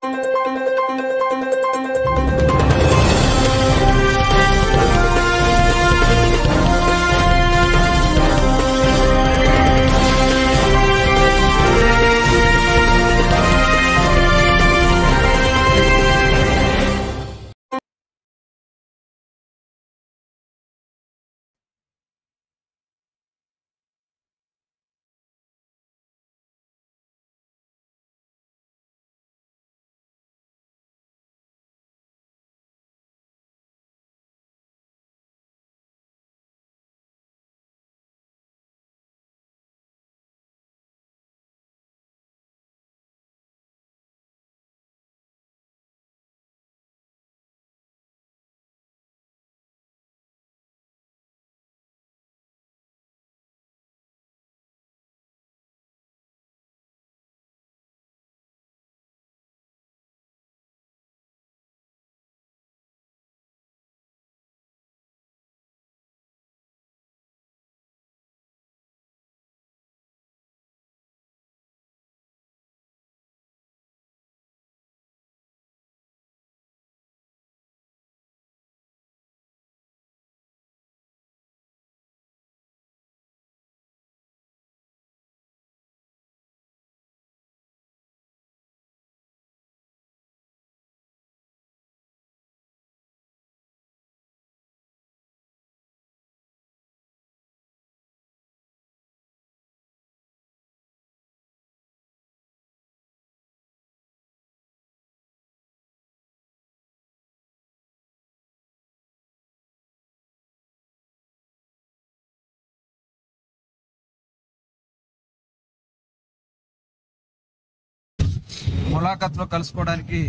ములాఖత్ లో కలుసుకోవడానికి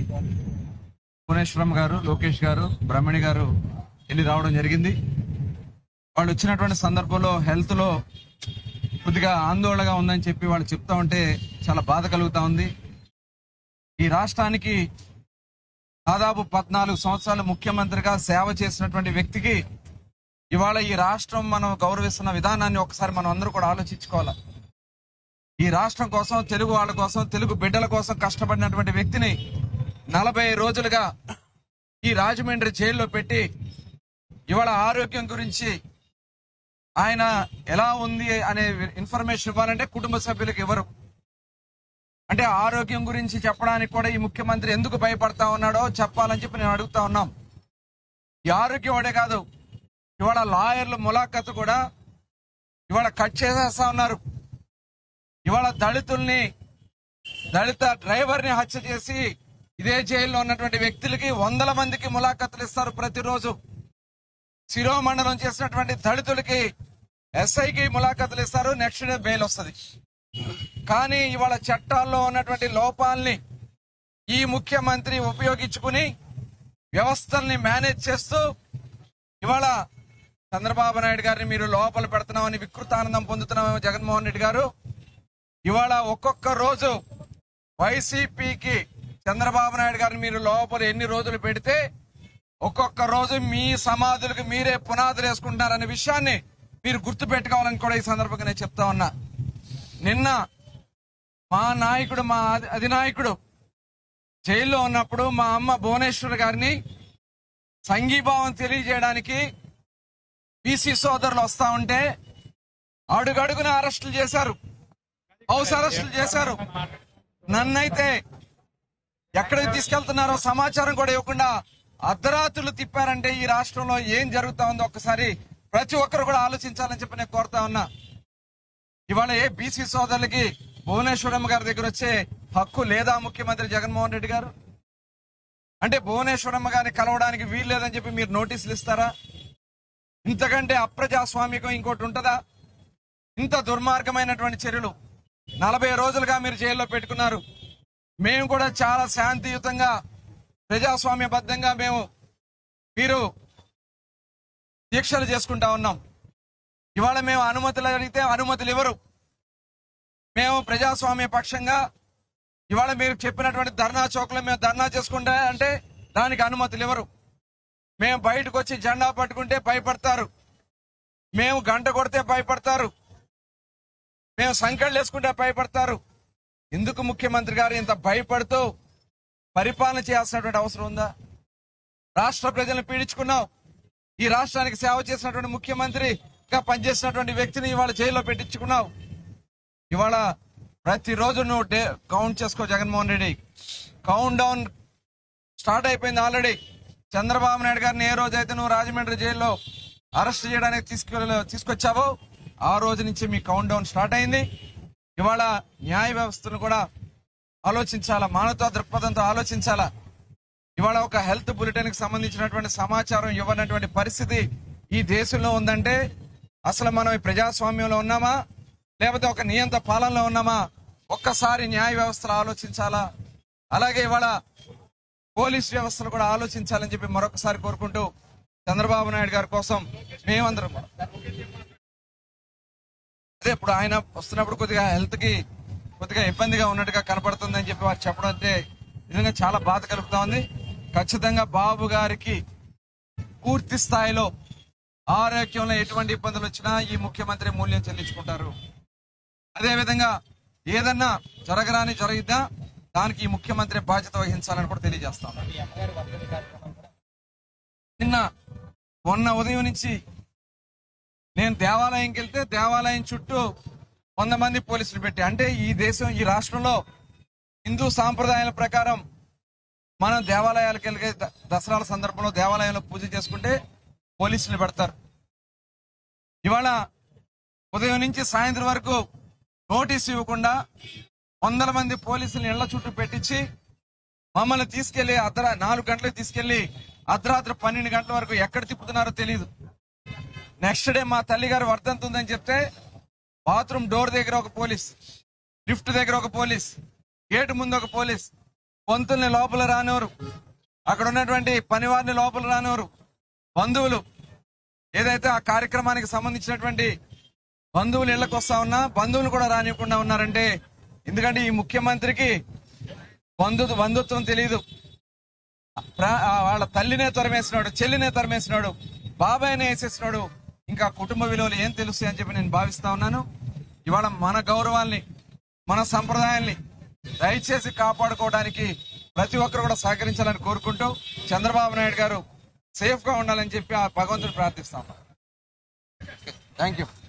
భువనేశ్వరం గారు లోకేష్ గారు బ్రహ్మణి గారు వెళ్ళి రావడం జరిగింది వాళ్ళు వచ్చినటువంటి సందర్భంలో హెల్త్ లో కొద్దిగా ఆందోళనగా ఉందని చెప్పి వాళ్ళు చెప్తా ఉంటే చాలా బాధ కలుగుతా ఉంది ఈ రాష్ట్రానికి దాదాపు పద్నాలుగు సంవత్సరాలు ముఖ్యమంత్రిగా సేవ చేసినటువంటి వ్యక్తికి ఇవాళ ఈ రాష్ట్రం మనం గౌరవిస్తున్న విధానాన్ని ఒకసారి మనం అందరూ కూడా ఆలోచించుకోవాలి ఈ రాష్ట్రం కోసం తెలుగు వాళ్ళ కోసం తెలుగు బిడ్డల కోసం కష్టపడినటువంటి వ్యక్తిని నలభై రోజులుగా ఈ రాజమండ్రి జైల్లో పెట్టి ఇవాళ ఆరోగ్యం గురించి ఆయన ఎలా ఉంది అనే ఇన్ఫర్మేషన్ ఇవ్వాలంటే కుటుంబ సభ్యులకు ఇవ్వరు అంటే ఆరోగ్యం గురించి చెప్పడానికి కూడా ఈ ముఖ్యమంత్రి ఎందుకు భయపడతా ఉన్నాడో చెప్పాలని చెప్పి నేను అడుగుతా ఉన్నాం ఈ ఆరోగ్యం ఒకటే కాదు ఇవాళ లాయర్లు ములాఖత్ కూడా ఇవాళ కట్ చేసేస్తా ఉన్నారు ఇవాళ దళితుల్ని దళిత డ్రైవర్ ని హత్య చేసి ఇదే జైల్లో ఉన్నటువంటి వ్యక్తులకి వందల మందికి ములాఖతులు ఇస్తారు ప్రతిరోజు శిరోమండలం చేసినటువంటి దళితులకి ఎస్ఐకి ములాఖతులు ఇస్తారు నెక్స్ట్ డే బెయిల్ వస్తుంది కానీ ఇవాళ చట్టాల్లో ఉన్నటువంటి లోపాల్ని ఈ ముఖ్యమంత్రి ఉపయోగించుకుని వ్యవస్థల్ని మేనేజ్ చేస్తూ ఇవాళ చంద్రబాబు నాయుడు గారిని మీరు లోపల పెడుతున్నామని వికృతానందం పొందుతున్నామేమో జగన్మోహన్ రెడ్డి గారు ఇవాళ ఒక్కొక్క రోజు వైసీపీకి చంద్రబాబు నాయుడు గారిని మీరు లోపల ఎన్ని రోజులు పెడితే ఒక్కొక్క రోజు మీ సమాధులకు మీరే పునాదులు వేసుకుంటున్నారనే విషయాన్ని మీరు గుర్తు పెట్టుకోవాలని కూడా ఈ సందర్భంగా నేను చెప్తా ఉన్నా నిన్న మా నాయకుడు మా అధి- అధినాయకుడు జైల్లో ఉన్నప్పుడు మా అమ్మ భువనేశ్వర్ గారిని సంఘీభావం తెలియజేయడానికి బీసీ సోదరులు వస్తా ఉంటే అడుగడుగున అరెస్టులు చేశారు హౌస్ అరెస్టులు చేశారు నన్నైతే ఎక్కడికి తీసుకెళ్తున్నారో సమాచారం కూడా ఇవ్వకుండా అర్ధరాత్రులు తిప్పారంటే ఈ రాష్ట్రంలో ఏం జరుగుతా ఉందో ఒక్కసారి ప్రతి ఒక్కరు కూడా ఆలోచించాలని చెప్పి నేను కోరుతా ఉన్నా ఇవాళ ఏ బీసీ సోదరులకి భువనేశ్వరమ్మ గారి దగ్గర వచ్చే హక్కు లేదా ముఖ్యమంత్రి జగన్మోహన్ రెడ్డి గారు అంటే భువనేశ్వరమ్మ గారిని కలవడానికి వీలు లేదని చెప్పి మీరు నోటీసులు ఇస్తారా ఇంతకంటే అప్రజాస్వామికం ఇంకోటి ఉంటుందా ఇంత దుర్మార్గమైనటువంటి చర్యలు నలభై రోజులుగా మీరు జైల్లో పెట్టుకున్నారు మేము కూడా చాలా శాంతియుతంగా ప్రజాస్వామ్యబద్ధంగా మేము మీరు దీక్షలు చేసుకుంటా ఉన్నాం ఇవాళ మేము అనుమతులు అడిగితే అనుమతులు ఇవ్వరు మేము ప్రజాస్వామ్య పక్షంగా ఇవాళ మీరు చెప్పినటువంటి ధర్నా చౌక్లో మేము ధర్నా చేసుకుంటా అంటే దానికి అనుమతులు ఇవ్వరు మేము బయటకు వచ్చి జెండా పట్టుకుంటే భయపడతారు మేము గంట కొడితే భయపడతారు మేము సంఖ్యలు వేసుకుంటే భయపడతారు ఎందుకు ముఖ్యమంత్రి గారు ఇంత భయపడుతూ పరిపాలన చేయాల్సినటువంటి అవసరం ఉందా రాష్ట్ర ప్రజలను పీడించుకున్నావు ఈ రాష్ట్రానికి సేవ చేసినటువంటి ముఖ్యమంత్రిగా పనిచేసినటువంటి వ్యక్తిని ఇవాళ జైల్లో పెట్టించుకున్నావు ఇవాళ ప్రతిరోజు నువ్వు డే కౌంట్ చేసుకో Jaganmohan Reddy count down start అయిపోయింది ఆల్రెడీ చంద్రబాబు నాయుడు గారిని ఏ రోజైతే నువ్వు రాజమండ్రి జైల్లో అరెస్ట్ చేయడానికి తీసుకెళ్ళ తీసుకొచ్చావో ఆ రోజు నుంచి మీ కౌంట్ డౌన్ స్టార్ట్ అయింది ఇవాళ న్యాయ వ్యవస్థను కూడా ఆలోచించాలా మానవతా దృక్పథంతో ఆలోచించాలా ఇవాళ ఒక హెల్త్ బులెటిన్ కి సంబంధించినటువంటి సమాచారం ఇవ్వనటువంటి పరిస్థితి ఈ దేశంలో ఉందంటే అసలు మనం ఈ ప్రజాస్వామ్యంలో ఉన్నామా లేకపోతే ఒక నియంత పాలనలో ఉన్నామా ఒక్కసారి న్యాయ వ్యవస్థలు ఆలోచించాలా అలాగే ఇవాళ పోలీస్ వ్యవస్థను కూడా ఆలోచించాలని చెప్పి మరొకసారి కోరుకుంటూ చంద్రబాబు నాయుడు గారి కోసం మేమందరం కూడా అదే ఇప్పుడు ఆయన వస్తున్నప్పుడు కొద్దిగా హెల్త్ కి కొద్దిగా ఇబ్బందిగా ఉన్నట్టుగా కనపడుతుందని చెప్పి వారు చెప్పడం అంటే నిజంగా చాలా బాధ కలుగుతా ఉంది ఖచ్చితంగా బాబు గారికి పూర్తి స్థాయిలో ఆరోగ్యంలో ఎటువంటి ఇబ్బందులు వచ్చినా ఈ ముఖ్యమంత్రి మూల్యం చెల్లించుకుంటారు అదే విధంగా ఏదన్నా జరగరాని జరిగిద్దా దానికి ఈ ముఖ్యమంత్రి బాధ్యత వహించాలని కూడా తెలియజేస్తాం నిన్న మొన్న ఉదయం నుంచి నేను దేవాలయంకి వెళ్తే దేవాలయం చుట్టూ వంద మంది పోలీసులు పెట్టి అంటే ఈ దేశం ఈ రాష్ట్రంలో హిందూ సాంప్రదాయాల ప్రకారం మనం దేవాలయాలకు వెళ్ళే ద- దసరాల సందర్భంలో దేవాలయంలో పూజ చేసుకుంటే పోలీసులు పెడతారు ఇవాళ ఉదయం నుంచి సాయంత్రం వరకు నోటీస్ ఇవ్వకుండా వందల మంది పోలీసులు ఇళ్ల చుట్టూ పెట్టించి మమ్మల్ని తీసుకెళ్లి అర్ధ నాలుగు గంటలకు తీసుకెళ్లి అర్ధరాత్రి పన్నెండు గంటల వరకు ఎక్కడ తిప్పుతున్నారో తెలియదు నెక్స్ట్ డే మా తల్లి గారు వర్ధంతి ఉందని చెప్తే బాత్రూమ్ డోర్ దగ్గర ఒక పోలీస్ లిఫ్ట్ దగ్గర ఒక పోలీస్ గేటు ముందు ఒక పోలీస్ పొంతుల్ని లోపల రానివారు అక్కడ ఉన్నటువంటి పనివారిని లోపల రానివారు బంధువులు ఏదైతే ఆ కార్యక్రమానికి సంబంధించినటువంటి బంధువులు ఇళ్లకు వస్తా ఉన్నా బంధువులు కూడా రానివ్వకుండా ఉన్నారంటే ఎందుకంటే ఈ ముఖ్యమంత్రికి బంధు బంధుత్వం తెలియదు ప్రా- ఆ వాళ్ళ తల్లినే తరిమేసినాడు చెల్లినే తరిమేసినాడు బాబాయ్నే వేసేసినాడు ఇంకా కుటుంబ విలువలు ఏం తెలుస్తాయి అని చెప్పి నేను భావిస్తా ఉన్నాను ఇవాళ మన గౌరవాల్ని మన సంప్రదాయాల్ని దయచేసి కాపాడుకోవడానికి ప్రతి ఒక్కరు కూడా సహకరించాలని కోరుకుంటూ చంద్రబాబు నాయుడు గారు సేఫ్ గా ఉండాలని చెప్పి ఆ భగవంతుని ప్రార్థిస్తాం థ్యాంక్ యూ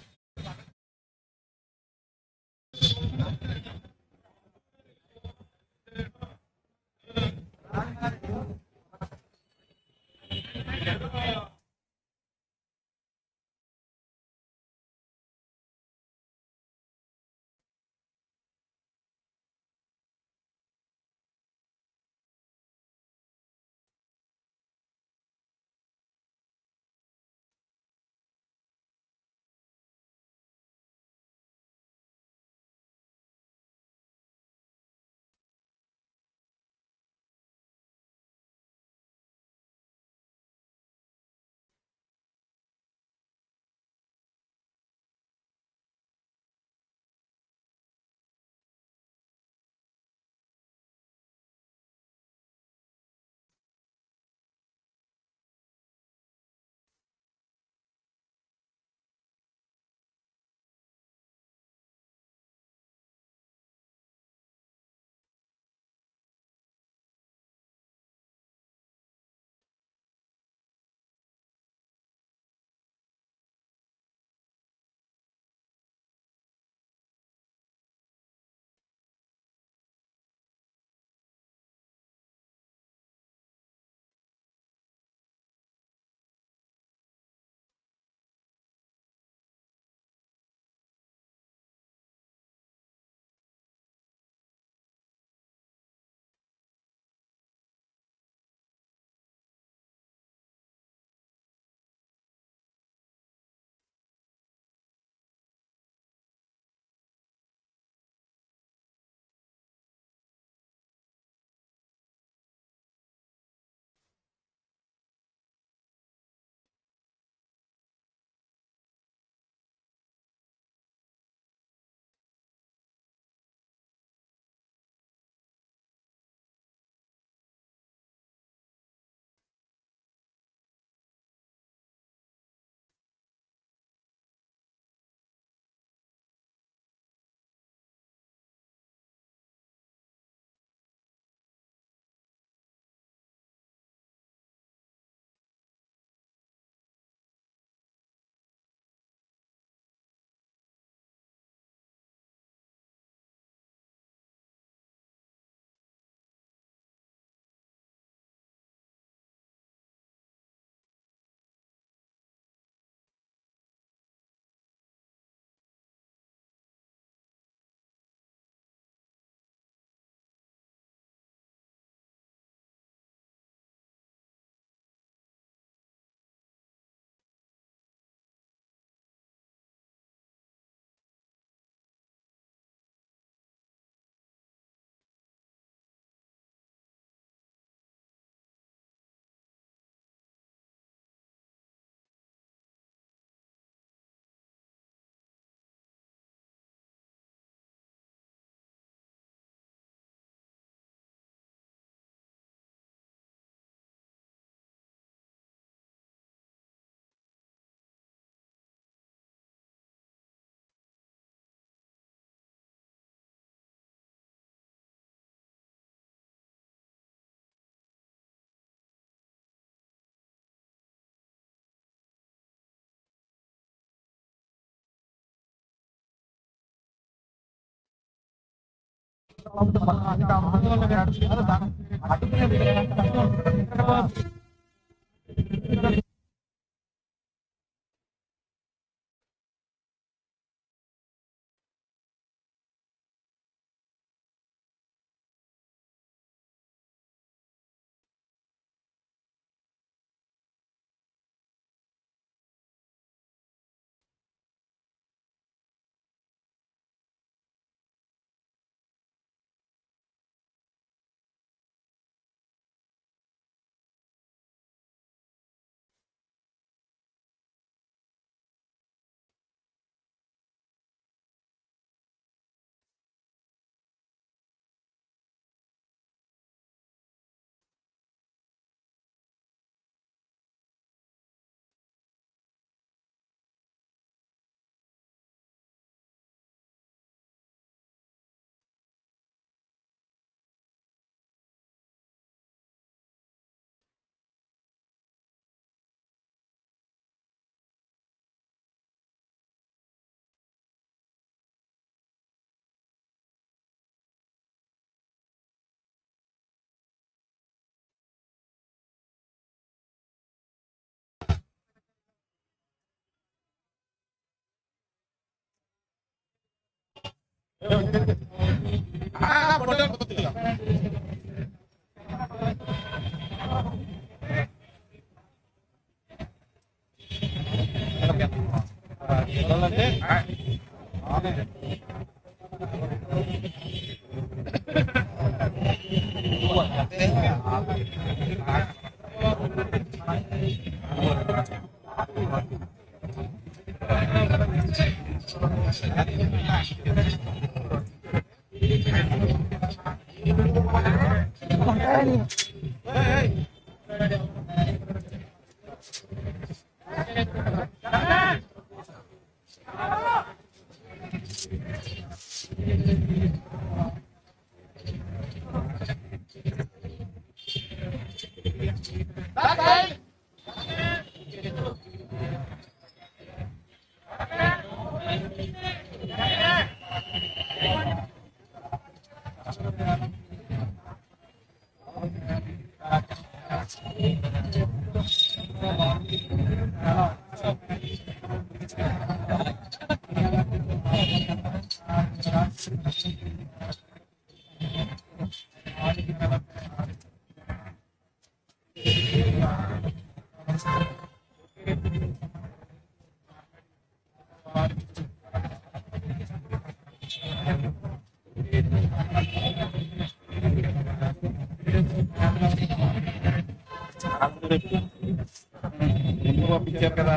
పంపించారు కదా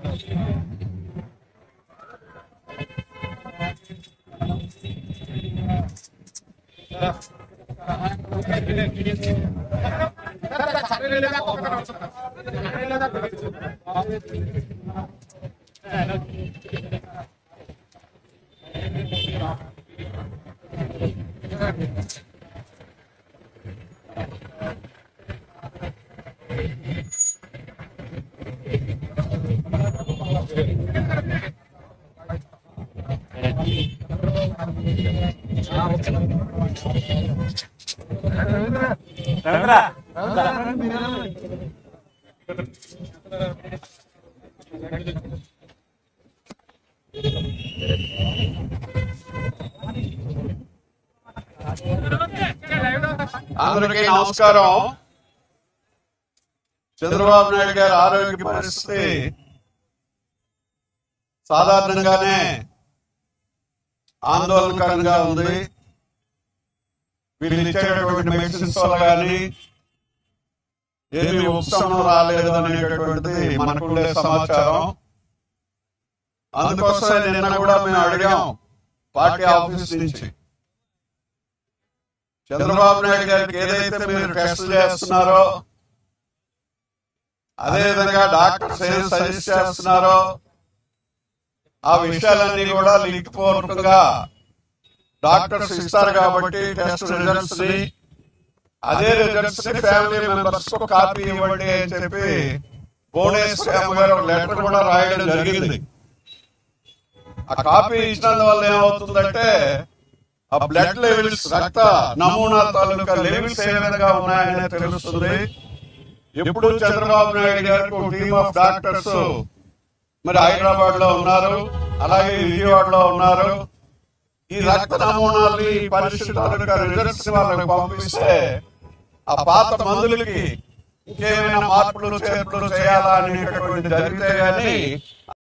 అందరికీ నమస్కారం చంద్రబాబు నాయుడు గారి ఆరోగ్య పరిస్థితి సాధారణంగానే ఆందోళనకరంగా ఉంది వీళ్ళు ఇచ్చేటటువంటి మెడిసిన్స్ వల్ల కానీ ఏమి ఉపశమనం రాలేదు అనేటటువంటిది మనకుండే సమాచారం అందుకోసమే నిన్న కూడా మేము అడిగాం పార్టీ ఆఫీస్ నుంచి చంద్రబాబు నాయుడు గారికి ఏదైతే మీరు టెస్ట్ చేస్తున్నారో అదే విధంగా డాక్టర్స్ ఏం సజెస్ట్ చేస్తున్నారో ఆ విషయాలన్నీ కూడా లింక్ పూర్వకంగా డాక్టర్స్ ఇస్తారు కాబట్టి టెస్ట్ రిజల్ట్స్ ని అదే రిజల్ట్స్ ని ఫ్యామిలీ మెంబర్స్ కు కాపీ ఇవ్వండి అని చెప్పి భువనేశ్వర్ గారు లెటర్ కూడా రాయడం జరిగింది ఆ కాపీ ఇచ్చినందువల్ల ఏమవుతుందంటే ఆ బ్లడ్ లెవెల్స్ రక్త నమూనా తాలూకా లెవెల్స్ ఏ విధంగా ఉన్నాయనే తెలుస్తుంది ఎప్పుడు చంద్రబాబు నాయుడు గారికి ఒక టీమ్ ఆఫ్ డాక్టర్స్ మరి హైదరాబాద్ లో ఉన్నారు అలాగే విజయవాడలో ఉన్నారు ఈ రక్త నమూనాలు ఈ పరిస్థితి తాలూకా రిజల్ట్స్ వాళ్ళకి పంపిస్తే ఆ పాత మందులకి ఇంకేమైనా మార్పులు చేర్పులు చేయాలా అనేటటువంటి జరిగితే గానీ